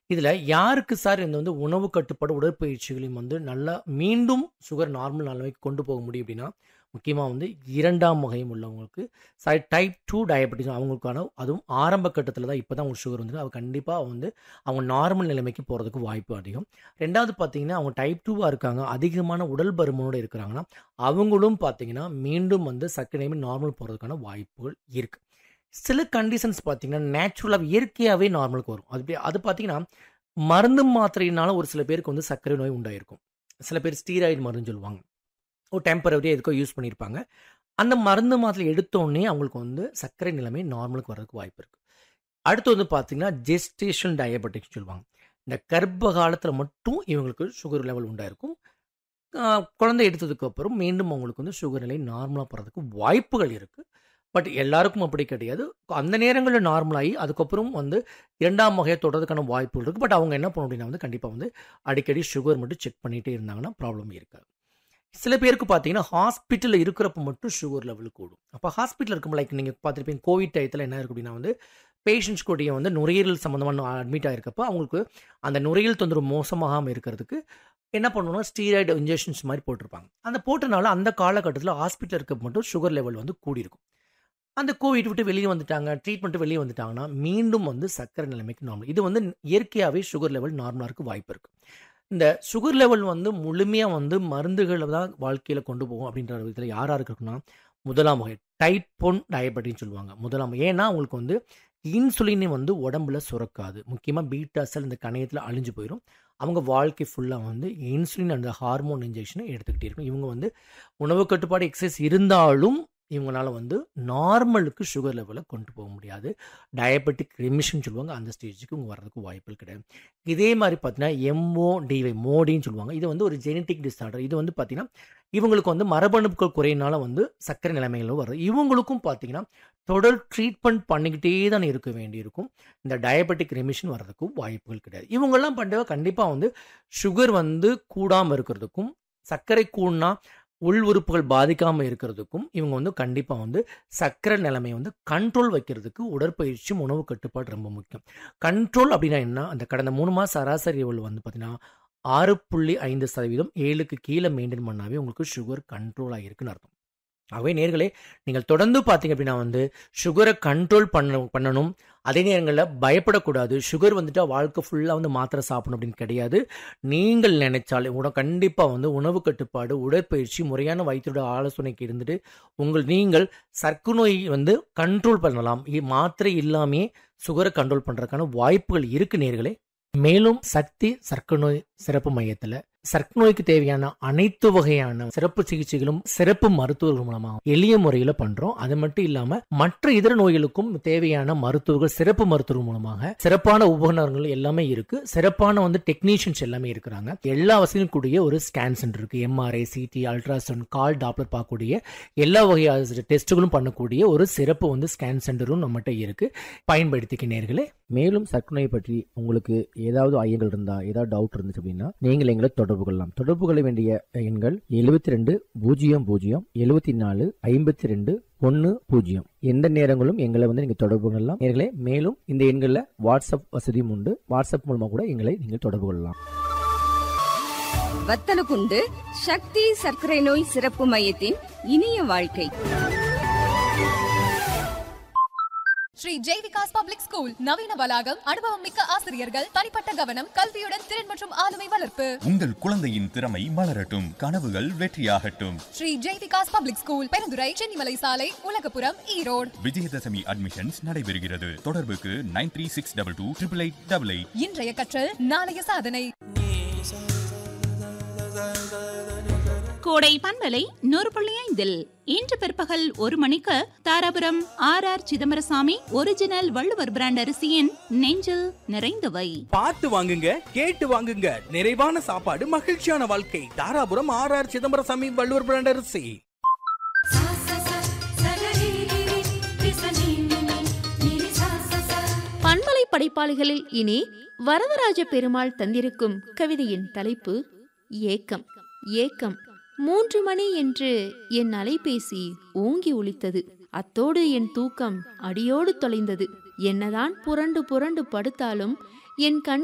இதில் யாருக்கு சார் இந்த வந்து உணவு கட்டுப்பாடு உடற்பயிற்சிகளையும் வந்து நல்லா மீண்டும் சுகர் நார்மல் நிலைமைக்கு கொண்டு போக முடியும் அப்படின்னா முக்கியமாக வந்து இரண்டாம் வகையும் உள்ளவங்களுக்கு சை டைப் டூ டயபெட்டிஸ் அவங்களுக்கான அதுவும் ஆரம்ப கட்டத்தில் தான் இப்போ தான் அவங்களுக்கு சுகர் வந்து அது கண்டிப்பாக வந்து அவங்க நார்மல் நிலைமைக்கு போகிறதுக்கு வாய்ப்பு அதிகம் ரெண்டாவது பார்த்தீங்கன்னா அவங்க டைப் டூவாக இருக்காங்க அதிகமான உடல் பருமனோடு இருக்கிறாங்கன்னா அவங்களும் பார்த்தீங்கன்னா மீண்டும் வந்து சர்க்கரை நார்மல் போகிறதுக்கான வாய்ப்புகள் இருக்குது சில கண்டிஷன்ஸ் பார்த்தீங்கன்னா நேச்சுரலாக இயற்கையாகவே நார்மலுக்கு வரும் அது பே- அது பார்த்தீங்கன்னா மருந்து மாத்திரையினால ஒரு சில பேருக்கு வந்து சர்க்கரை நோய் உண்டாயிருக்கும் சில பேர் ஸ்டீராய்டு மருந்து சொல்லுவாங்க ஒரு டெம்பரவரியாக எதுக்கோ யூஸ் பண்ணியிருப்பாங்க அந்த மருந்து மாத்திரை எடுத்தோடனே அவங்களுக்கு வந்து சர்க்கரை நிலைமை நார்மலுக்கு வர்றதுக்கு வாய்ப்பு இருக்குது அடுத்து வந்து பார்த்தீங்கன்னா ஜெஸ்டேஷன் டயபெட்டிக்ஸ் சொல்லுவாங்க இந்த கர்ப்ப காலத்தில் மட்டும் இவங்களுக்கு சுகர் லெவல் உண்டாயிருக்கும் ஆஹ் குழந்தை எடுத்ததுக்கு அப்புறம் மீண்டும் அவங்களுக்கு வந்து சுகர் நிலை நார்மலாக போகிறதுக்கு வாய்ப்புகள் இருக்குது பட் எல்லாருக்கும் அப்படி கிடையாது அந்த நேரங்களில் நார்மலாகி அதுக்கப்புறம் வந்து இரண்டாம் வகையை தொடர்றதுக்கான வாய்ப்புகள் இருக்குது பட் அவங்க என்ன பண்ணணும் அப்படின்னா வந்து கண்டிப்பாக வந்து அடிக்கடி சுகர் மட்டும் செக் பண்ணிகிட்டே இருந்தாங்கன்னா ப்ராப்ளம் இருக்காது சில பேருக்கு பார்த்தீங்கன்னா ஹாஸ்பிட்டலில் இருக்கிறப்ப மட்டும் சுகர் லெவல் கூடும் அப்போ ஹாஸ்பிட்டல் இருக்கும் லைக் நீங்கள் பார்த்துருப்பீங்க கோவிட் டயத்தில் என்ன இருக்கு அப்படின்னா வந்து பேஷண்ட்ஸ் கூடிய வந்து நுரையீரல் சம்மந்தமான அட்மிட் ஆகிருக்கப்ப அவங்களுக்கு அந்த நுரையீரல் தொந்தரவு மோசமாகாமல் இருக்கிறதுக்கு என்ன பண்ணணும்னா ஸ்டீராய்டு இன்ஜெக்ஷன்ஸ் மாதிரி போட்டிருப்பாங்க அந்த போட்டனால அந்த காலகட்டத்தில் ஹாஸ்பிட்டல் இருக்க மட்டும் சுகர் லெவல் வந்து கூடியிருக்கும் அந்த கோவிட் விட்டு வெளியே வந்துட்டாங்க ட்ரீட்மெண்ட் வெளியே வந்துட்டாங்கன்னா மீண்டும் வந்து சர்க்கரை நிலைமைக்கு நார்மல் இது வந்து இயற்கையாகவே சுகர் லெவல் நார்மலாக இருக்க வாய்ப்பு இருக்குது இந்த சுகர் லெவல் வந்து முழுமையாக வந்து மருந்துகளை தான் வாழ்க்கையில் கொண்டு போகும் அப்படின்ற விதத்தில் யார் யாருக்கு இருக்குன்னா முதலாம் வகை டைப் ஒன் டயபெட்டின்னு சொல்லுவாங்க முதலாம் வகை. ஏன்னா அவங்களுக்கு வந்து இன்சுலின் வந்து உடம்புல சுரக்காது முக்கியமாக பீட்டா செல் இந்த கணையத்தில் அழிஞ்சு போயிடும் அவங்க வாழ்க்கை ஃபுல்லாக வந்து இன்சுலின் அந்த ஹார்மோன் இன்ஜெக்ஷனை எடுத்துக்கிட்டே இருக்கும் இவங்க வந்து உணவு கட்டுப்பாடு எக்ஸசைஸ் இருந்தாலும் இவங்களால வந்து நார்மலுக்கு சுகர் லெவலை கொண்டு போக முடியாது டயபெட்டிக் ரிமிஷன் சொல்லுவாங்க அந்த ஸ்டேஜுக்கு இவங்க வர்றதுக்கு வாய்ப்புகள் கிடையாது இதே மாதிரி பார்த்தீங்கன்னா எம்ஓடிவை மோடின்னு சொல்லுவாங்க இது வந்து ஒரு ஜெனட்டிக் டிஸார்டர் இது வந்து பார்த்தீங்கன்னா இவங்களுக்கு வந்து மரபணுக்கள் குறையினால வந்து சர்க்கரை நிலைமைகளும் வருது இவங்களுக்கும் பார்த்தீங்கன்னா தொடர் ட்ரீட்மெண்ட் பண்ணிக்கிட்டே தான் இருக்க வேண்டியிருக்கும் இந்த டயபெட்டிக் ரெமிஷன் வர்றதுக்கும் வாய்ப்புகள் கிடையாது இவங்கெல்லாம் பண்ணுற கண்டிப்பாக வந்து சுகர் வந்து கூடாமல் இருக்கிறதுக்கும் சர்க்கரை கூடனா உள் உறுப்புகள் பாதிக்காமல் இருக்கிறதுக்கும் இவங்க வந்து கண்டிப்பாக வந்து சர்க்கரை நிலைமையை வந்து கண்ட்ரோல் வைக்கிறதுக்கு உடற்பயிற்சியும் உணவு கட்டுப்பாடு ரொம்ப முக்கியம் கண்ட்ரோல் அப்படின்னா என்ன அந்த கடந்த மூணு மாதம் சராசரி லெவல் வந்து பார்த்தீங்கன்னா ஆறு புள்ளி ஐந்து சதவீதம் ஏழுக்கு கீழே மெயின்டைன் பண்ணாவே உங்களுக்கு சுகர் கண்ட்ரோல் ஆகிருக்குன்னு அர்த்தம் ஆகவே நேர்களே நீங்கள் தொடர்ந்து பார்த்தீங்க அப்படின்னா வந்து சுகரை கண்ட்ரோல் பண்ண பண்ணணும் அதே நேரங்களில் பயப்படக்கூடாது சுகர் வந்துட்டா வாழ்க்கை ஃபுல்லாக வந்து மாத்திரை சாப்பிடணும் அப்படின்னு கிடையாது நீங்கள் நினைச்சாலே உட கண்டிப்பாக வந்து உணவு கட்டுப்பாடு உடற்பயிற்சி முறையான வைத்தியோட ஆலோசனைக்கு இருந்துட்டு உங்கள் நீங்கள் சர்க்கரை நோய் வந்து கண்ட்ரோல் பண்ணலாம் இ- மாத்திரை இல்லாமே சுகரை கண்ட்ரோல் பண்ணுறதுக்கான வாய்ப்புகள் இருக்கு நேர்களே மேலும் சக்தி சர்க்கரை நோய் சிறப்பு மையத்தில் சர்க்கரை நோய்க்கு தேவையான அனைத்து வகையான சிறப்பு சிகிச்சைகளும் சிறப்பு மருத்துவர்கள் மூலமாக எளிய முறையில் பண்றோம் அது மட்டும் இல்லாம மற்ற இதர நோய்களுக்கும் தேவையான மருத்துவர்கள் சிறப்பு மருத்துவர்கள் மூலமாக சிறப்பான உபகரணங்கள் எல்லாமே இருக்கு சிறப்பான வந்து டெக்னீஷியன்ஸ் எல்லாமே இருக்கிறாங்க எல்லா வசதியும் கூடிய ஒரு ஸ்கேன் சென்டர் இருக்கு எம்ஆர்ஐ சிடி அல்ட்ராசவுண்ட் கால் டாப்லர் பார்க்கக்கூடிய எல்லா வகையான டெஸ்ட்டுகளும் பண்ணக்கூடிய ஒரு சிறப்பு வந்து ஸ்கேன் சென்டரும் நம்மகிட்ட இருக்கு பயன்படுத்திக்க நேர்களே மேலும் சர்க்கரை நோய் பற்றி உங்களுக்கு ஏதாவது ஐயங்கள் இருந்தா ஏதாவது டவுட் இருந்துச்சு அப்படின்னா நீங்கள் எங்களை தொடர்பு கொள்ளலாம் தொடர்பு கொள்ள வேண்டிய எண்கள் எழுபத்தி ரெண்டு பூஜ்ஜியம் பூஜ்ஜியம் எழுபத்தி நாலு ஐம்பத்தி ரெண்டு ஒன்று பூஜ்ஜியம் எந்த நேரங்களும் எங்களை வந்து நீங்கள் தொடர்பு கொள்ளலாம் நேர்களே மேலும் இந்த எண்களில் வாட்ஸ்அப் வசதியும் உண்டு வாட்ஸ்அப் மூலமாக கூட எங்களை நீங்கள் தொடர்பு கொள்ளலாம் வத்தலகுண்டு சக்தி சர்க்கரை நோய் சிறப்பு மையத்தின் இனிய வாழ்க்கை ஸ்ரீ ஜெய்விகாஸ் பப்ளிக் ஸ்கூல் நவீன வளாகம் அனுபவம் மிக்க ஆசிரியர்கள் தனிப்பட்ட கவனம் கல்வியுடன் திறன் மற்றும் ஆளுமை வளர்ப்பு உங்கள் குழந்தையின் திறமை மலரட்டும் கனவுகள் வெற்றியாகட்டும் ஸ்ரீ ஜெய்விகாஸ் பப்ளிக் ஸ்கூல் பெருந்துறை சென்னிமலை சாலை உலகபுரம் ஈரோடு விஜயதசமி அட்மிஷன்ஸ் நடைபெறுகிறது தொடர்புக்கு nine three six double two triple eight double eight இன்றைய கற்றல் நாளைய சாதனை கோடை பண்பலை நூறு புள்ளி ஐந்தில் இன்று பிற்பகல் ஒரு மணிக்கு Dharapuram R R Chidambarasamy original Valluvar brand அரிசியின் நெஞ்சில் நிறைந்தவை பார்த்து வாங்குங்க கேட்டு வாங்குங்க நிறைவான சாப்பாடு மகிழ்ச்சியான வாழ்க்கை Dharapuram R R Chidambarasamy Valluvar brand அரிசி பண்பலை படைப்பாளிகளில் இனி வரதராஜ பெருமாள் தந்திருக்கும் கவிதையின் தலைப்பு ஏக்கம் ஏக்கம் மூன்று மணி என்று என் அலைபேசி ஓங்கி ஒலித்தது அத்தோடு என் தூக்கம் அடியோடு தொலைந்தது என்னதான் புரண்டு புரண்டு படுத்தாலும் என் கண்